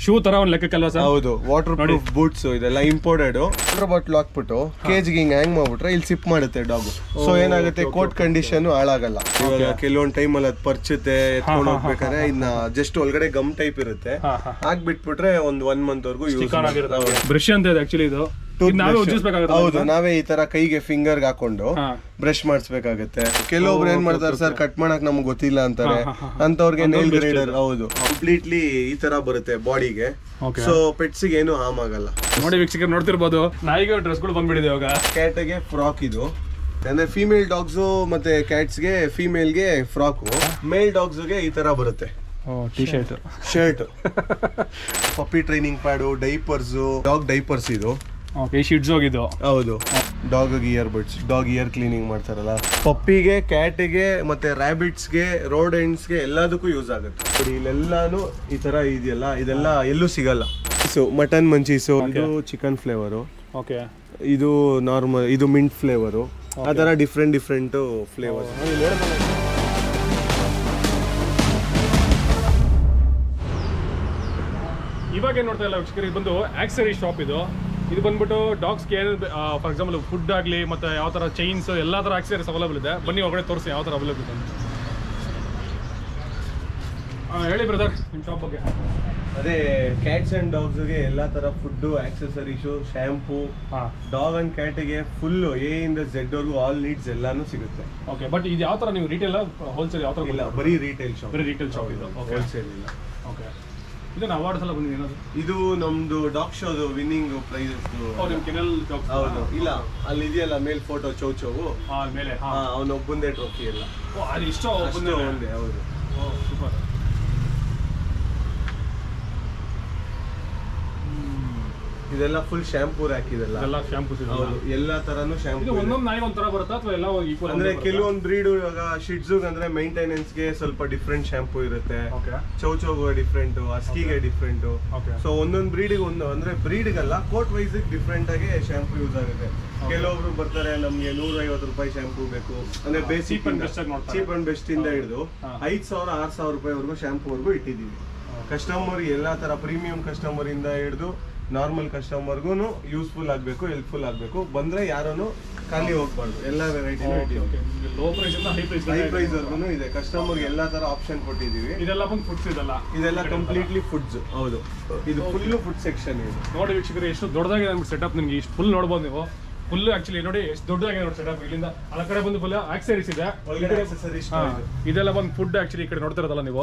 Shoe ತರ ಒಂದ್ ಲೆಕ್ಕಕ್ಕಲ್ವಾ ಸರ್ ಹೌದು ವಾಟರ್ ಪ್ರೂಫ್ ಬೂಟ್ಸ್ ಇದೆಲ್ಲ ಇಂಪೋರ್ಟೆಡ್ ವಾಟರ್ ಬಾಟ್ಲ್ ಹಾಕ್ಬಿಟ್ಟು ಕೇಜ್ಗೆ ಹಿಂಗ್ ಹ್ಯಾಂಗ್ ಮಾಡ್ಬಿಟ್ರೆ ಇಲ್ಲಿ ಸಿಪ್ ಮಾಡುತ್ತೆ ಡಾಗ್ ಸೊ ಏನಾಗುತ್ತೆ ಕೋಟ್ ಕಂಡೀಷನ್ ಹಾಳಾಗಲ್ಲ ಇವಾಗ ಕೆಲವೊಂದ್ ಟೈಮ್ ಅಲ್ಲಿ ಅದು ಪರ್ಚುತ್ತೆ ಎತ್ಕೊಂಡು ಹೋಗ್ಬೇಕಾದ್ರೆ ಇನ್ನ ಜಸ್ಟ್ ಒಳಗಡೆ ಗಮ್ ಟೈಪ್ ಇರುತ್ತೆ ಹಾ ಹಾ ಹಾಕ್ಬಿಟ್ಬಿಟ್ರೆ ಒಂದ್ ಒನ್ ಮಂತ್ ವರ್ಗು ಯೂಸ್ ಬ್ರಷ್ ಅಂತ ಇದೆ ಆಕ್ಚುಲಿ ಇದು ಇದ್ ನಾವೇ ಉಜ್ಜಿಸ್ಬೇಕಾಗುತ್ತೆ ಹೌದು ನಾವೇ ಈ ತರ ಕೈಗೆ ಫಿಂಗರ್ ಹಾಕೊಂಡು ಹಾ ಬ್ರಷ್ ಮಾಡಿಸ್ಬೇಕಾಗತ್ತೆ ಕೆಲವೊಬ್ರು ಏನ್ ಮಾಡ್ತಾರೆ ಸರ್ ಕಟ್ ಮಾಡಕ್ ನಮ್ಗೆ ಗೊತ್ತಿಲ್ಲ ಅಂತಾರೆ ಅಂತವ್ರಿಗೆ ನೇಲ್ ಗ್ರೇಡರ್ ಹೌದು ಕಂಪ್ಲೀಟ್ಲಿ ಈ ತರ ಬರುತ್ತೆ ಬಾಡಿಗೆ ಓಕೆ ಸೊ ಪೆಟ್ಸಿಗೆ ಏನು ಹಾಮ್ ಆಗಲ್ಲ ನೋಡಿ ವೀಕ್ಷಕರು ನೋಡ್ತಿರ್ಬೋದು ನಾಯಿಗೆ ಡ್ರೆಸ್ಗಳು ಬಂದ್ಬಿಟ್ಟಿದೆ ಇವಾಗ ಕ್ಯಾಟ್ಗೆ ಫ್ರಾಕ್ ಇದು ಅಂದ್ರೆ ಫಿಮೇಲ್ ಡಾಗ್ಸ್ ಮತ್ತೆ ಕ್ಯಾಟ್ಸ್ಗೆ ಫಿಮೇಲ್ಗೆ ಫ್ರಾಕು ಮೇಲ್ ಡಾಗ್ಸ್ಗೆ ಈ ತರ ಬರುತ್ತೆ T shirt shirt puppy training pad diapers dog diapers ಇದು ಓಕೆ ಶೀಟ್ಸ್ ಹೋಗಿದ್ದು ಹೌದು dog ear buds dog ear cleaning ಮಾಡ್ತಾರಲ್ಲ ಪಪ್ಪಿಗೆ ಕ್ಯಾಟಿಗೆ ಮತ್ತೆ ರ್ಯಾಬಿಟ್ಸ್ಗೆ ರೋಡ್ ಎಂಡ್ಸ್ಗೆ ಎಲ್ಲದಕ್ಕೂ ಯೂಸ್ ಆಗುತ್ತೆ ನೋಡಿ ಇಲ್ಲೆಲ್ಲಾನು ಈ ತರ ಇದೆಯಲ್ಲ ಇದೆಲ್ಲ ಎಲ್ಲೂ ಸಿಗಲ್ಲ ಸೊ ಮಟನ್ ಮಂಚೀಸು ಇದು ಚಿಕನ್ ಫ್ಲೇವರು ಓಕೆ ಇದು ನಾರ್ಮಲ್ ಇದು ಮಿಂಟ್ ಫ್ಲೇವರು ಆ ಥರ ಡಿಫ್ರೆಂಟ್ ಡಿಫ್ರೆಂಟ್ ಫ್ಲೇವರ್ಸ್ ಇವಾಗ ಏನ್ ನೋಡ್ತಾ ಇಲ್ಲ ವೀಕ್ಷಕರು ಇದು ಬಂದು ಆಕ್ಸರಿ ಶಾಪ್ ಇದು ಇದು ಬಂದ್ಬಿಟ್ಟು ಡಾಗ್ಸ್ಗೆ ಏನು ಫಾರ್ ಎಕ್ಸಾಂಪಲ್ ಫುಡ್ ಆಗಲಿ ಮತ್ತೆ ಯಾವ ಥರ ಚೈನ್ಸ್ ಎಲ್ಲ ಥರ ಆಕ್ಸರೀಸ್ ಅವೈಲೇಬಲ್ ಇದೆ ಬನ್ನಿ ಒಳಗಡೆ ತೋರಿಸಿ ಯಾವ ಥರ ಅವೈಲೇಬಲ್ ಇದೆ ಅಂತ. ಆ, ಹೇಳಿ ಬ್ರದರ್ ನಿಮ್ಮ ಶಾಪ್ ಬಗ್ಗೆ ಅದೇ ಕ್ಯಾಟ್ಸ್ ಅಂಡ್ ಡಾಗ್ಸ್ಗೆ ಎಲ್ಲ ತರ ಫುಡ್ ಆಕ್ಸೆಸರೀಸು ಶ್ಯಾಂಪೂ ಹಾಂ ಡಾಗ್ ಅಂಡ್ ಕ್ಯಾಟಿಗೆ ಫುಲ್ ಎ ಇಂದ ಝೆಡ್ ವರ್ಗು ಆಲ್ ನೀಡ್ಸ್ ಎಲ್ಲಾನು ಸಿಗುತ್ತೆ ಓಕೆ ಬಟ್ ಇದು ಯಾವ ಥರ ನೀವು ರಿಟೇಲ್ ಹೋಲ್ಸೇಲ್ ಯಾವ ಥರ ಇಲ್ಲ ಬರೀ ರಿಟೇಲ್ ಶಾಪ್ ಬರೀ ರಿಟೇಲ್ ಶಾಪ್ ಇದು ಓಕೆ ಹೋಲ್ಸೇಲ್ ಇಲ್ಲ ಓಕೆ ಇದನ್ನ ಅವಾರ್ಡ್ಸ್ ಎಲ್ಲ ಬಂದಿದೆ ಏನಾದ್ರು ಇದು ನಮ್ದು ಡಾಗ್ ಶೋದು ವಿನ್ನಿಂಗ್ ಪ್ರೈಸಸ್ ಓ ನಿಮ್ಮ ಕೆನಲ್ ಡಾಗ್ಸ್ ಹೌದು ಇಲ್ಲ ಅಲ್ಲಿ ಇದೆಯಲ್ಲ ಮೇಲ್ ಫೋಟೋ ಚೌ ಚೌವು ಹಾಂ ಮೇಲೆ ಹಾಂ ಅವನೊಬ್ಬಂದೇ ಟ್ರೋಫಿ ಎಲ್ಲ ಓ ಅದು ಇಷ್ಟೋ ಅಷ್ಟೇ ಬಂದಿದೆ ಒಂದೇ ಹೌದು ಓ ಸೂಪರ್ ಇದೆಲ್ಲ ಫುಲ್ ಶಾಂಪೂ ರ್ಯಾಕ್ ಇದೆಲ್ಲ ಎಲ್ಲ ಶಾಂಪೂಸ್ ಇದೆ ಹೌದು ಎಲ್ಲಾ ತರಾನು ಇದು ಶಾಂಪೂ ಒಂದೊಂದು ನಾಯಿ ಒಂಥರ ಬರುತ್ತಾ ಅಥವಾ ಎಲ್ಲ ಈಕ್ವಲ್ ಅಂದ್ರೆ ಕೆಲವೊಂದು ಬ್ರೀಡ್ ಇವಾಗ ಶಿಡ್ಜುಗ್ ಅಂದ್ರೆ ಮೇಂಟೆನೆನ್ಸ್ ಗೆ ಸ್ವಲ್ಪ ಡಿಫ್ರೆಂಟ್ ಶಾಂಪೂ ಇರುತ್ತೆ ಓಕೆ ಚೌಚೌಗೆ ಡಿಫ್ರೆಂಟ್ ಅಸ್ಕಿಗೆ ಡಿಫ್ರೆಂಟ್ ಓಕೆ ಸೊ ಒಂದೊಂದು ಬ್ರೀಡಿಗೆ ಒಂದು ಅಂದ್ರೆ ಬ್ರೀಡ್ಗಲ್ಲ ಕೋಟ್ ವೈಸ್ ಡಿಫ್ರೆಂಟ್ ಆಗಿ ಶಾಂಪೂ ಯೂಸ್ ಆಗುತ್ತೆ ಕೆಲವೊಬ್ರು ಬರ್ತಾರೆ ನಮ್ಗೆ ನೂರ ಐವತ್ತು ರೂಪಾಯಿ ಶಾಂಪೂ ಬೇಕು ಅಂದ್ರೆ ಬೇಸಿಕ್ Cheap and best ಆಗಿ ನೋಡ್ತಾರೆ. ಚೀಪ್ ಅಂಡ್ ಬೆಸ್ಟ್ ಇಂದ ಹಿಡಿದು ಹಾ. ಐದ್ ಸಾವಿರ ಆರ್ ಸಾವಿರ ರೂಪಾಯಿವರೆಗೂ ಶಾಂಪೂವರೆಗೂ ಇಟ್ಟಿದ್ದೀವಿ ಕಸ್ಟಮರ್ ಎಲ್ಲಾ ತರ ಪ್ರೀಮಿಯಂ ಕಸ್ಟಮರ್ ಇಂದ ಹಿಡಿದು ನಾರ್ಮಲ್ ಕಸ್ಟಮರ್ಗೂ ಯೂಸ್ಫುಲ್ ಆಗಬೇಕು ಹೆಲ್ಪ್ಫುಲ್ ಆಗಬೇಕು ಬಂದ್ರೆ ಯಾರೂ ಖಾಲಿ ಹೋಗ್ಬಾರ್ದು ಎಲ್ಲ ವೆರೈಟಿನೂ ಇಟ್ಟಿದ್ದೀವಿ ಲೋ ಪ್ರೈಸ್ ಇಂದ ಹೈ ಪ್ರೈಸ್ ಹೈ ಪ್ರೈಸ್ ವರ್ಗು ಇದೆ ಕಸ್ಟಮರ್ಗೆ ಎಲ್ಲಾ ತರ ಆಪ್ಷನ್ ಕೊಟ್ಟಿದ್ದೀವಿ ಇದೆಲ್ಲ ಬಂದು ಫುಡ್ಸ್ ಇದಲ್ಲ ಇದೆಲ್ಲ ಕಂಪ್ಲೀಟ್ಲಿ ಫುಡ್ಸ್ ಹೌದು ಇದು ಫುಲ್ ಫುಡ್ ಸೆಕ್ಷನ್ ಇದು ನೋಡಿ ವೀಕ್ಷಕರು ಎಷ್ಟು ದೊಡ್ಡದಾಗಿದೆ ನಮ್ಗೆ ಸೆಟಪ್ ನಿಮ್ಗೆ ಇಷ್ಟು ಫುಲ್ ನೋಡ್ಬೋದು ನೀವು ಫುಲ್ ಆಕ್ಚುಲಿ ನೋಡಿ ಎಷ್ಟು ದೊಡ್ಡದಾಗಿದೆ ನೋಡಿ ಸೆಟಪ್ ಇಲ್ಲಿಂದ ಆ ಕಡೆ ಬಂದು ಫುಲ್ ಆಕ್ಸರೀಸ್ ಇದೆ ಒಳಗಡೆ accessories ಹಾ, ಇದೆ. ಇದೆಲ್ಲ ಬಂದು ಫುಡ್ ಆಕ್ಚುಲಿ ಈ ಕಡೆ ನೋಡ್ತಿರೋದಲ್ಲ ನೀವು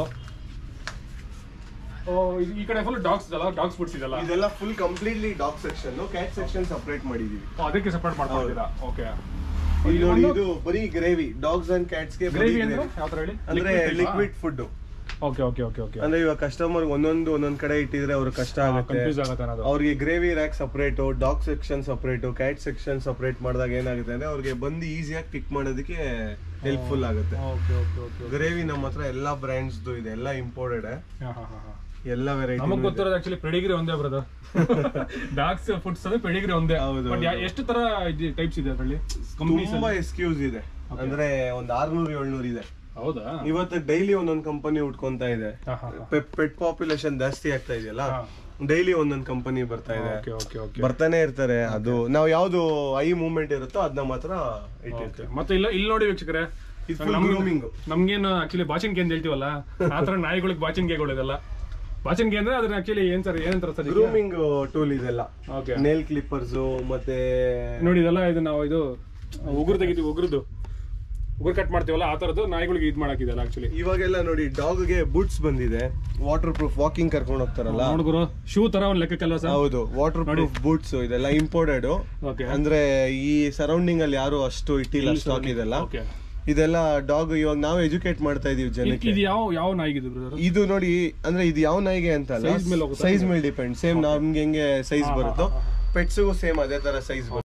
ಓ ಇದು- ಈ ಕಡೆ ಫುಲ್ ಡಾಗ್ಸ್ ಇದಲ್ಲ ಡಾಗ್ಸ್ ಫುಡ್ಸ್ ಇದಲ್ಲ ಇದೆಲ್ಲ full completely dog section cat section separate ಮಾಡಿದೀವಿ ಓ, ಅದಕ್ಕೆ ಸಪೋರ್ಟ್ ಮಾಡ್ಕೊಂಡಿದ್ದೀರಾ ಓಕೆ ಇಲ್ಲಿ ನೋಡಿ ಇದು ಬರೀ ಗ್ರೇವಿ ಡಾಗ್ಸ್ ಅಂಡ್ ಕ್ಯಾಟ್ಸ್ ಗೆ ಗ್ರೇವಿ ಅಂದ್ರೆ ಯಾವ ಥರ ಹೇಳಿ ಅಂದ್ರೆ liquid food okay okay okay okay ಅಂದ್ರೆ ಇವಾಗ ಕಸ್ಟಮರ್ ಒಂದೊಂದು ಒಂದೊಂದ್ ಕಡೆ ಇಟ್ಟಿದ್ರೆ ಅವ್ರಿಗೆ ಕಷ್ಟ ಆಗುತ್ತೆ ಕನ್ಫ್ಯೂಸ್ ಆಗುತ್ತೆ ಅನ್ನೋದು ಅವ್ರಿಗೆ gravy rack separate dog section separate cat section separate ಮಾಡಿದಾಗ ಏನಾಗುತ್ತೆ ಅಂದ್ರೆ ಅವ್ರಿಗೆ ಬಂದು ಈಸಿಯಾಗಿ ಪಿಕ್ ಮಾಡೋದಕ್ಕೆ ಹೆಲ್ಪ್ಫುಲ್ ಆಗುತ್ತೆ ಓಕೆ ಓಕೆ ಓಕೆ ಗ್ರೇವಿ ನಮ್ಮ ಹತ್ರ ಎಲ್ಲಾ ಬ್ರ್ಯಾಂಡ್ಸ್ ಇದೆ ಎಲ್ಲ ಇಂಪೋರ್ಟೆಡ್ ಹಾಂ ಹಾಂ ಹಾಂ ಎಲ್ಲ ವೆರೈಟಿ ನಮಗ್ ಗೊತ್ತಿರೋದು ಆಕ್ಚುಲಿ ಪೆಡಿಗ್ರಿ ಒಂದೇ ಬ್ರದರ್ ಡಾಗ್ಸ್ ಫುಡ್ಸ್ ಅಂದ್ರೆ ಪೆಡಿಗ್ರಿ ಒಂದೇ ಹೌದು, ಬಟ್ ಎಷ್ಟು ತರ ಟೈಪ್ಸ್ ಇದೆ ಅದರಲ್ಲಿ ಕಂಪ್ನೀಸ್ ತುಂಬಾ ಎಕ್ಸ್ಕ್ಯೂಸ್ ಇದೆ ಅಂದ್ರೆ ಒಂದ್ ಆರ್ನೂರ್ ಏಳ್ನೂರ್ ಇದೆ ಹೌದಾ ಇವತ್ತು ಡೈಲಿ ಒಂದೊಂದ್ ಕಂಪನಿ ಉಟ್ಕೊಂತ ಇದೆ ಹಾ, ಹಾ, ಹಾ. ಪೆಟ್ ಪಾಪ್ಯುಲೇಷನ್ ಜಾಸ್ತಿ ಆಗ್ತಾ ಇದೆಯಲ್ಲ ಹಾ. ಡೈಲಿ ಒಂದೊಂದ್ ಕಂಪನಿ ಬರ್ತಾ ಇದೆ ಓಕೆ ಓಕೆ ಓಕೆ ಬರ್ತಾನೆ ಇರ್ತಾರೆ ಅದು ನಾವು ಯಾವ್ದು ಐ ಮೂವ್ಮೆಂಟ್ ಇರುತ್ತೋ ಅದನ್ನ ಮಾತ್ರ ಇಟ್ಟಿರ್ತೀವಿ ಮತ್ತೆ ಇಲ್ಲ ಇಲ್ಲಿ ನೋಡಿ ವೀಕ್ಷಕರೇ ಇದು full grooming. ನಮ್ಗೇನು ಆಕ್ಚುಲಿ ಬಾಚಿನ್ಗೆ ಅಂತ ಹೇಳ್ತೀವಲ್ಲ ಆ ತರ ನಾಯಿಗಳಿಗೆ ಬಾಚಿನ್ಗೆಗಳು ಇದೆಲ್ಲ ಬಾಚಿನ್ಗೆ ಅಂದ್ರೆ ಅದನ್ನ ಆಕ್ಚುಲಿ ಏನ್ ಸರ್ ಏನಂತಾರೆ ಸರ್ ಗ್ರೂಮಿಂಗ್ ಟೂಲ್ ಇದೆಲ್ಲ ಓಕೆ ನೇಲ್ ಕ್ಲಿಪ್ಪರ್ಸ್ ಮತ್ತೆ ನೋಡಿ ಇದೆಲ್ಲ ಇದು ನಾವು ಇದು ಉಗುರು ತೆಗಿತೀವಿ ಉಗುರುದು ಉಗುರು ಕಟ್ ಮಾಡ್ತೀವಲ್ಲ ಆ ತರದ್ದು ನಾಯಿಗಳಿಗೆ ಇದು ಮಾಡಾಕಿದೆಲ್ಲ ಆಕ್ಚುಲಿ ಇವಾಗೆಲ್ಲ ನೋಡಿ ಡಾಗ್ ಗೆ ಬೂಟ್ಸ್ ಬಂದಿದೆ ವಾಟರ್ ಪ್ರೂಫ್ ವಾಕಿಂಗ್ ಕರ್ಕೊಂಡು ಹೋಗ್ತಾರಲ್ಲ ನೋಡ್ಗುರು ಶೂ ತರ ಒಂದ್ ಲೆಕ್ಕಕ್ಕಲ್ವಾ ಸರ್ ಹೌದು ವಾಟರ್ ಪ್ರೂಫ್ ಬೂಟ್ಸ್ ಇದೆಲ್ಲ ಇಂಪೋರ್ಟೆಡ್ ಓಕೆ ಅಂದ್ರೆ ಈ ಸರೌಂಡಿಂಗ್ ಅಲ್ಲಿ ಯಾರು ಅಷ್ಟು ಇಟ್ಟಿಲ್ಲ ಸ್ಟಾಕ್ ಇದೆಲ್ಲ ಓಕೆ ಇದೆಲ್ಲ ಡಾಗ್ ಇವಾಗ ನಾವು ಎಜುಕೇಟ್ ಮಾಡ್ತಾ ಇದೀವಿ ಜನಕ್ಕೆ ಇದು ಯಾವ ಯಾವ ನಾಯಿಗಿದೆ ಬ್ರದರ್ ಇದು ನೋಡಿ ಅಂದ್ರೆ ಇದು ಯಾವ ನಾಯಿಗೆ ಅಂತ ಅಲ್ಲ Size ಮೇಲೆ ಹೋಗುತ್ತಾ? ಸೈಜ್ ಮೇಲೆ ಡಿಪೆಂಡ್ ಸೇಮ್ ನಮ್ಗೆ ಹೆಂಗೆ ಸೈಜ್ ಬರುತ್ತೋ ಪೆಟ್ಸ್ಗೂ ಸೇಮ್ ಅದೇ ತರ ಸೈಜ್ ಬರುತ್ತೆ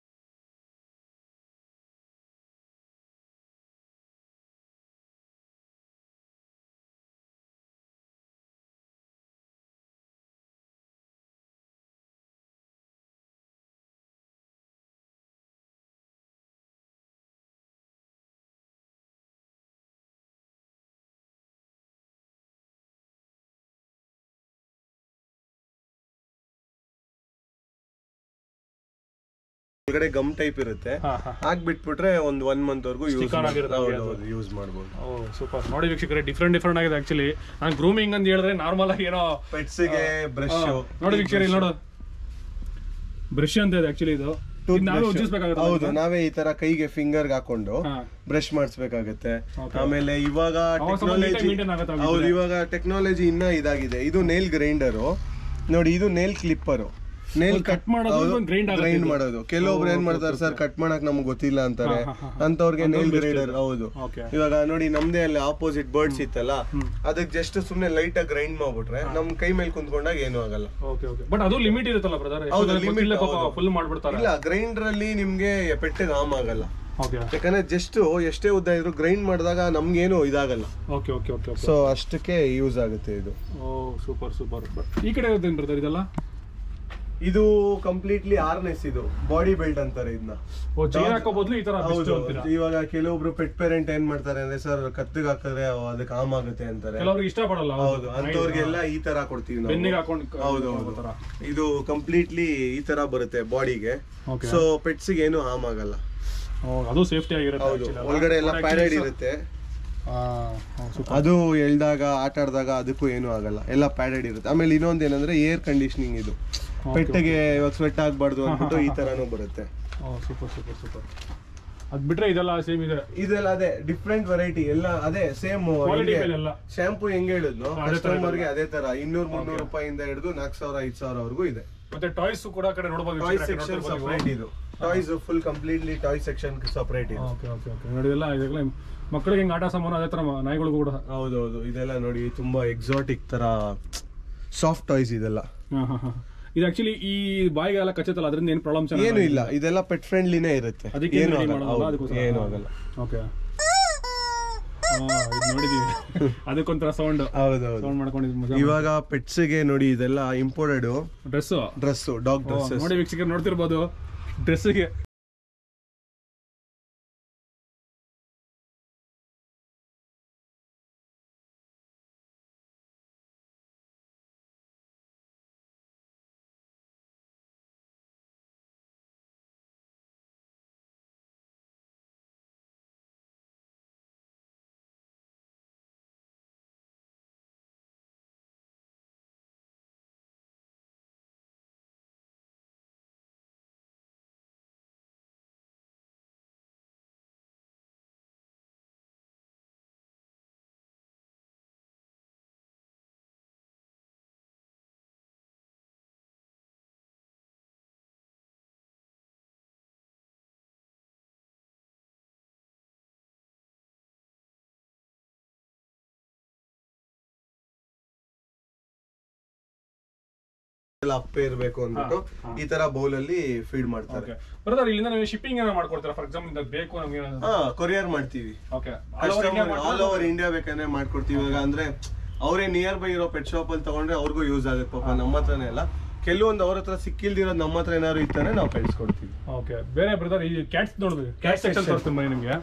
ಒಳಗಡೆ ಗಮ್ ಟೈಪ್ ಇರುತ್ತೆ ಹಾ ಹಾ ಹಾಕ್ಬಿಟ್ಬಿಟ್ರೆ ಒಂದು ಒನ್ ಮಂತ್ ವರ್ಗೂ ಯೂಸ್ Stick on ಆಗಿರುತ್ತೆ ಹಂಗೆ ಅದು. ಯೂಸ್ ಮಾಡ್ಬೋದು ಓ ಸೂಪರ್ ನೋಡಿ ವೀಕ್ಷಕರೇ ಡಿಫ್ರೆಂಟ್ ಡಿಫ್ರೆಂಟ್ ಆಗಿದೆ ಆಕ್ಚುಲಿ ನಾನು ಗ್ರೂಮಿಂಗ್ ಅಂತ ಹೇಳಿದ್ರೆ ನಾರ್ಮಲ್ ಆಗಿ ಏನೋ ಪೆಟ್ಸ್ಗೆ ಬ್ರಷ್ ಆ, ನೋಡಿ ವೀಕ್ಷಕರೇ ಇಲ್ಲಿ ನೋಡು ಬ್ರಷ್ ಅಂತ ಇದೆ ಆಕ್ಚುಲಿ ಇದು ಇದ್ ನಾವೇ ಉಜ್ಜಿಸ್ಬೇಕಾಗುತ್ತೆ ಹೌದು ನಾವೇ ಈ ತರ ಕೈಗೆ ಫಿಂಗರ್ ಹಾಕೊಂಡು ಹಾ ಬ್ರಷ್ ಮಾಡಿಸ್ಬೇಕಾಗತ್ತೆ Okay. ಆಮೇಲೆ ಇವಾಗ ಅವಾಗ ಸ್ವಲ್ಪ neat ಆಗಿ ಟೆಕ್ನಾಲಜಿ maintain ಆಗುತ್ತೆ ಹೌದು ಇವಾಗ ಟೆಕ್ನಾಲಜಿ ಇನ್ನ ಇದಾಗಿದೆ ಇದು ನೇಲ್ ಗ್ರೈಂಡರು ನೋಡಿ ಇದು ನೇಲ್ ಕ್ಲಿಪ್ಪರು ನೇಲ್ cut ಮಾಡೋದು ಒಂದು grind ಆಗುತ್ತೆ ಗ್ರೈಂಡ್ ಇದು. ಮಾಡೋದು ಕೆಲವೊಬ್ರು ಏನ್ ಮಾಡ್ತಾರೆ ಸರ್ ಕಟ್ ಮಾಡಕ್ ನಮ್ಗೆ ಗೊತ್ತಿಲ್ಲ ಅಂತಾರೆ ಹಾ, ಹಾ, ಅಂತವ್ರಿಗೆ ನೇಲ್ ಗ್ರೈಂಡರ್ ಹೌದು ಓಕೆ ಇವಾಗ ನೋಡಿ ನಮ್ದೇ ಅಲ್ಲಿ ಆಪೋಸಿಟ್ ಬರ್ಡ್ಸ್ ಇತ್ತಲ್ಲ ಅದಕ್ಕೆ ಜಸ್ಟ್ ಸುಮ್ನೆ ಲೈಟ್ ಆಗಿ ಗ್ರೈಂಡ್ ಮಾಡ್ಬಿಟ್ರೆ ನಮ್ ಕೈ ಮೇಲೆ ಕುಂತ್ಕೊಂಡಾಗ ಏನು ಆಗಲ್ಲ ಓಕೆ ಓಕೆ ಬಟ್ ಅದು ಲಿಮಿಟ್ ಇರುತ್ತಲ್ಲ ಬ್ರದರ್ ಹೌದು, limit, ಪಾಪ ಹೌದು. ಫುಲ್ ಮಾಡ್ಬಿಡ್ತಾರೆ ಇಲ್ಲ ಗ್ರೈಂಡರ್ ಅಲ್ಲಿ ನಿಮ್ಗೆ ಪೆಟ್ಟಿಗೆ ಹಾಮ್ ಆಗಲ್ಲ ಓಕೆ ಯಾಕಂದ್ರೆ ಜಸ್ಟ್ ಎಷ್ಟೇ ಉದ್ದ ಇದ್ರು ಗ್ರೈಂಡ್ ಮಾಡಿದಾಗ ನಮ್ಗೇನು ಇದಾಗಲ್ಲ okay okay okay okay so ಅಷ್ಟಕ್ಕೆ ಯೂಸ್ ಆಗುತ್ತೆ ಇದು ಓ ಸೂಪರ್ ಸೂಪರ್ ಈ ಕಡೆ ಇರೋದೇನು ಬ್ರದರ್ ಇದೆಲ್ಲ ಇದು ಕಂಪ್ಲೀಟ್ಲಿ ಆರ್ನೆಸ್ ಇದು ಬಾಡಿ ಬೆಲ್ಟ್ ಅಂತಾರೆ ಇದನ್ನ ಓ ಚೈನ್ ಹಾಕೋ ಬದಲು ಈ ತರ ಬೆಸ್ಟ್ ಹೌದು ಅಂತೀರಾ ಇವಾಗ ಕೆಲವೊಬ್ರು ಪೆಟ್ ಪೇರೆಂಟ್ ಏನ್ ಮಾಡ್ತಾರೆ ಅಂದ್ರೆ ಸರ್ ಕತ್ತಿಗೆ ಹಾಕಿದ್ರೆ ಅದಕ್ಕೆ ಆಮ್ ಆಗುತ್ತೆ ಅಂತಾರೆ ಕೆಲವ್ರಿಗೆ ಇಷ್ಟಪಡಲ್ಲ ಹೌದು ಅಂತವ್ರಿಗೆಲ್ಲ ಈ ತರ ಕೊಡ್ತೀವಿ ಬೆನ್ನಿಗೆ ನಾವು ಹಾಕೊಂಡು ಹೌದು ಹೌದು ತರ ಇದು ಕಂಪ್ಲೀಟ್ಲಿ ಈ ತರ ಬರುತ್ತೆ ಬಾಡಿಗೆ ಓಕೆ ಸೊ ಪೆಟ್ಸ್ಗೆ ಏನು ಹಾಮ್ ಆಗಲ್ಲ ಅದು ಸೇಫ್ಟಿ ಆಗಿರುತ್ತೆ ಹೌದು actually ಅಲ್ವಾ? ಒಳಗಡೆ ಎಲ್ಲ But ಪ್ಯಾಡೆಡ್ actually ಇರುತ್ತೆ ಆ, ಆ, super. ಅದು ಎಳ್ದಾಗ ಆಟ ಆಡಿದಾಗ ಅದಕ್ಕೂ ಏನು ಆಗಲ್ಲ ಎಲ್ಲ ಪ್ಯಾಡೆಡ್ ಇರುತ್ತೆ ಆಮೇಲೆ ಇನ್ನೊಂದು ಏನಂದ್ರೆ ಏರ್ ಕಂಡೀಷನಿಂಗ್ ಇದು ಪೆಟ್ಟಿಗೆ ಇವಾಗ ಸ್ವೆಟ್ ಆಗ್ಬಾರ್ದು ಅಂದ್ಬಿಟ್ಟು ಈ ತರಾನು ಬರುತ್ತೆ ಓ ಸೂಪರ್ ಸೂಪರ್ ಸೂಪರ್ ಅದ್ ಬಿಟ್ರೆ ಇದೆಲ್ಲ ಸೇಮ್ ಇದೆ ಇದೆಲ್ಲ ಅದೇ ಡಿಫ್ರೆಂಟ್ ವೆರೈಟಿ ಎಲ್ಲ ಅದೇ ಸೇಮ್ ಕ್ವಾಲಿಟಿ ಮೇಲೆ ಎಲ್ಲ ಶಾಂಪೂ ಹೆಂಗ್ ಹೇಳಿದ್ನು ಅದೇ ತರ ಕಸ್ಟಮರ್ಗೆ ಅದೇ ತರ ಇನ್ನೂರ್ ಮುನ್ನೂರು ರೂಪಾಯಿಂದ ಹಿಡಿದು ನಾಲ್ಕು ಸಾವಿರ ಐದು ಸಾವಿರವರೆಗೂ ಇದೆ ಮತ್ತೆ ಟಾಯ್ಸ್ ಕೂಡ ಆ ಕಡೆ ನೋಡಬಹುದು ಟಾಯ್ ಸೆಕ್ಷನ್ ಸಪರೇಟ್ ಇದು toys full completely toy section separate ಇದೆ ಓಕೆ ಓಕೆ ಓಕೆ ನೋಡಿ ಎಲ್ಲ ಇದೆಲ್ಲ ಮಕ್ಕಳಿಗೆ ಹಿಂಗೆ ಆಟ ಸಾಮಾನು ಅದೇ ತರ ನಾಯಿಗಳಿಗೂ ಕೂಡ ಹೌದೌದು ಇದೆಲ್ಲ ನೋಡಿ ತುಂಬಾ ಎಕ್ಸಾಟಿಕ್ ತರ ಸಾಫ್ಟ್ ಟಾಯ್ಸ್ ಇದೆಲ್ಲ ಹಾ ಹಾ ಹಾ ಇದು ಆಕ್ಚುಲಿ ಈ ಬಾಯಿಗೆ ಎಲ್ಲ ಕಚ್ಚತ್ತಲ್ಲ ಅದರಿಂದ ಏನು ಪ್ರಾಬ್ಲಮ್ಸ್ ಏನು ಇಲ್ಲ ಇದೆಲ್ಲ ಪೆಟ್ ಫ್ರೆಂಡ್ಲಿನೇ ಇರುತ್ತೆ ಅದಕ್ಕೆ ಏನು ready ಆಗಲ್ಲ ಮಾಡೋದಲ್ಲ, ಹೌದು, ಅದಕ್ಕೋಸ್ಕರ. ಏನು ಆಗಲ್ಲ ಓಕೆ ನೋಡಿದೀವಿ ಅದಕ್ಕೊಂಥರ ಸೌಂಡ್ ಹೌದೌದು ಸೌಂಡ್ ಮಾಡ್ಕೊಂಡಿದ್ವಿ ಮಜಾ ಇವಾಗ ಪೆಟ್ಸ್ಗೆ ನೋಡಿ ಇದೆಲ್ಲ imported dress dress dog dresses ನೋಡಿ ವೀಕ್ಷಕರು ನೋಡ್ತಿರ್ಬೋದು ಡ್ರೆಸ್ಸಿಗೆ ಎಲ್ಲ ಅಪ್ಪೆ ಇರಬೇಕು ಅಂದ್ಬಿಟ್ಟು ಈ ತರ ಬೌಲ್ ಅಲ್ಲಿ ಫೀಡ್ ಮಾಡ್ತಾರೆ ಓಕೆ ಬ್ರದರ್ ಇಲ್ಲಿಂದ ನೀವು ಶಿಪ್ಪಿಂಗ್ ಏನೋ ಮಾಡ್ಕೊಡ್ತೀರಾ ಫಾರ್ ಎಕ್ಸಾಂಪಲ್ ಇದು ಬೇಕು ನಮಗೆ ಹಾ ಕೊರಿಯರ್ ಮಾಡ್ತೀವಿ ಓಕೆ ಆಲ್ ಓವರ್ ಇಂಡಿಯಾ ಬೇಕಂದ್ರೆ ಮಾಡ್ಕೊಡ್ತೀವಿ ಇವಾಗ ಅಂದ್ರೆ ಅವರೇ ನಿಯರ್ ಬೈ ಇರೋ ಪೆಟ್ ಶಾಪ್ ಅಲ್ಲಿ ತಗೊಂಡ್ರೆ ಅವ್ರಿಗೂ ಯೂಸ್ ಆಗುತ್ತೆ ಪಾಪ ನಮ್ಮ ಹತ್ರನೇ ಅಲ್ಲ ಕೆಲವೊಂದು ಅವ್ರ ಹತ್ರ ಸಿಕ್ಕಿಲ್ದಿರೋದು ನಮ್ಮ ಹತ್ರ ಏನಾದ್ರು ಇತ್ತಾನೆ ನಾವು ಕಳಿಸ್ಕೊಡ್ತೀವಿ ಓಕೆ ಬೇರೆ ಬ್ರದರ್ ಈ ಕ್ಯಾಟ್ಸ್ ನೋಡ್ಬೇಕು ಕ್ಯಾಟ್ ಸೆಕ್ಷನ್ section. ತೋರಿಸ್ತೀನಿ ಬನ್ನಿ ನಿಮಗೆ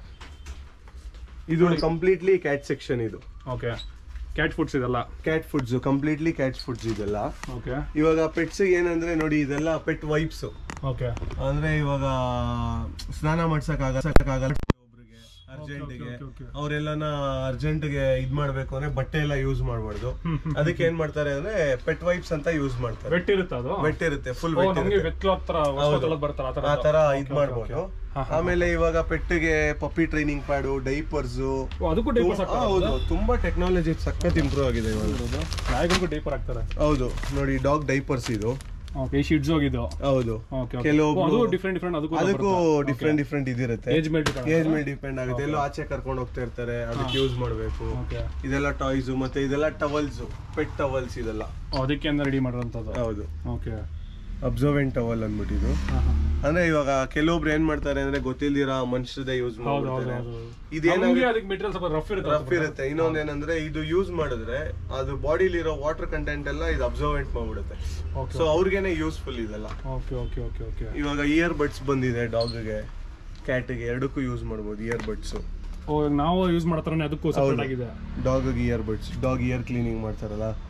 ಇದು ಕಂಪ್ಲೀಟ್ಲಿ ಕ್ಯಾಟ್ ಸೆಕ್ಷನ್ ಇದು ಓಕೆ ಕ್ಯಾಟ್ ಫುಡ್ಸ್ ಇದೆಲ್ಲ cat foods completely cat foods ಇದೆಲ್ಲ ಓಕೆ ಇವಾಗ ಪೆಟ್ಸ್ ಏನಂದ್ರೆ ನೋಡಿ ಇದೆಲ್ಲ ಪೆಟ್ ವೈಪ್ಸ್ ಓಕೆ ಅಂದ್ರೆ ಇವಾಗ ಸ್ನಾನ ಮಾಡ್ಸಕ್ ಆಗಲ್ಲ ಒಬ್ರಿಗೆ ಅರ್ಜೆಂಟ್ಗೆ okay, okay. ಅವರೆಲ್ಲನ ಅರ್ಜೆಂಟ್ಗೆ ಇದ್ ಮಾಡ್ಬೇಕು ಅಂದ್ರೆ ಬಟ್ಟೆ ಎಲ್ಲ ಯೂಸ್ ಮಾಡಬಾರ್ದು ಅದಕ್ಕೆ ಏನ್ ಮಾಡ್ತಾರೆ ಅಂದ್ರೆ ಪೆಟ್ ವೈಪ್ಸ್ ಅಂತ ಯೂಸ್ ಮಾಡ್ತಾರೆ ವೆಟ್ ಇರುತ್ತೆ ಅದು ವೆಟ್ ಇರುತ್ತೆ ಫುಲ್ ಓ ವೆಟ್ ನಮಗೆ ಇರುತ್ತೆ ವೆಟ್ ಕ್ಲಾತ್ ತರ ಹೊಸ ಬರ್ತಾರ ಆ ತರ ಆ ತರ ಇದ್ ಮಾಡ್ಬೋದು ಆಮೇಲೆ ಇವಾಗ ಪೆಟ್ಟಿಗೆ ಪಪ್ಪಿ ಟ್ರೈನಿಂಗ್ ಪ್ಯಾಡು ಡೈಪರ್ಸ್ ಓ, ಅದಕ್ಕೂ ಡೈಪರ್ಸ್ ಹಾಕ್ತಾರೆ ಹೌದು ತುಂಬಾ ಟೆಕ್ನಾಲಜಿ ಸಖತ್ ಇಂಪ್ರೂವ್ ಆಗಿದೆ ಇವಾಗ ನಾಯಿಗಳಿಗೂ ಡೈಪರ್ ಹಾಕ್ತಾರೆ ಹೌದು ನೋಡಿ ಡಾಗ್ ಡೈಪರ್ಸ್ ಇದು ಓಕೆ ಈ ಶಿಡ್ಸ್ ಹೋಗಿದ್ದು ಹೌದು ಓಕೆ ಕೆಲವೊಬ್ರು- ಅದು ಡಿಫ್ರೆಂಟ್ ಡಿಫ್ರೆಂಟ್ ಅದಕ್ಕೂ ಅದಕ್ಕೂ ಡಿಫ್ರೆಂಟ್ ಡಿಫ್ರೆಂಟ್ ಇದಿರುತ್ತೆ ಏಜ್ ಮೇಲೆ ಡಿಪೆಂಡ್ ಏಜ್ ಮೇಲೆ ಡಿಪೆಂಡ್ ಆಗುತ್ತೆ ಎಲ್ಲೋ ಆಚೆ ಕರ್ಕೊಂಡು ಹೋಗ್ತಾ ಇರ್ತಾರೆ ಅದಕ್ಕೆ ಯೂಸ್ ಮಾಡಬೇಕು ಓಕೆ ಇದೆಲ್ಲ ಟಾಯ್ಸ್ ಮತ್ತೆ ಇದೆಲ್ಲ ಟವಲ್ಸ್ ಪೆಟ್ ಟವಲ್ಸ್ ಇದೆಲ್ಲ ಅದಕ್ಕೆ ಅಂತ ರೆಡಿ ಮಾಡಿರೋಂಥದ್ದು ಹೌದು ಓಕೆ ಅಬ್ಸರ್ವೆಂಟ್ ಟವಲ್ ಅಂದ್ಬಿಟ್ಟು ಅಂದ್ರೆ ಇವಾಗ ಕೆಲವೊಬ್ರು ಏನ್ ಮಾಡ್ತಾರೆ ಅಂದ್ರೆ ಗೊತ್ತಿಲ್ದಿರ ಮನುಷ್ಯರದೇ ಯೂಸ್ ಹೌದು ಹೌದು ಮಾಡ್ತಾರೆ ಹೌದು ಇದೇನಾಗುತ್ತೆ ನಮ್ಗೆ ಅದಕ್ಕೆ ಮೆಟೀರಿಯಲ್ ಸ್ವಲ್ಪ ರಫ್ ಇರುತ್ತೆ ರಫ್ ಇರುತ್ತೆ ಇನ್ನೊಂದ್ ಏನಂದ್ರೆ ಇದು ಯೂಸ್ ಮಾಡಿದ್ರೆ ಅದು ಬಾಡಿಲಿರೋ ವಾಟರ್ ಕಂಟೆಂಟ್ ಎಲ್ಲ ಇದು ಅಬ್ಸರ್ವೆಂಟ್ ಮಾಡ್ಬಿಡುತ್ತೆ ಓಕೆ ಸೊ ಅವ್ರಿಗೇನೆ ಯೂಸ್ಫುಲ್ ಇದೆಲ್ಲ ಓಕೆ ಓಕೆ ಓಕೆ ಓಕೆ ಇವಾಗ ಇಯರ್ ಬಡ್ಸ್ ಬಂದಿದೆ ಡಾಗ್ಗೆ ಕ್ಯಾಟಿಗೆ ಎರಡಕ್ಕೂ ಯೂಸ್ ಮಾಡ್ಬೋದು ಇಯರ್ ಬಡ್ಸ್ ಓ ಇವಾಗ ನಾವು ಯೂಸ್ ಮಾಡ್ತಾರನೆ ಅದಕ್ಕೂ ಸಪರೇಟ್ ಆಗಿದೆ dog ear buds dog ear cleaning ಮಾಡ್ತಾರಲ್ಲ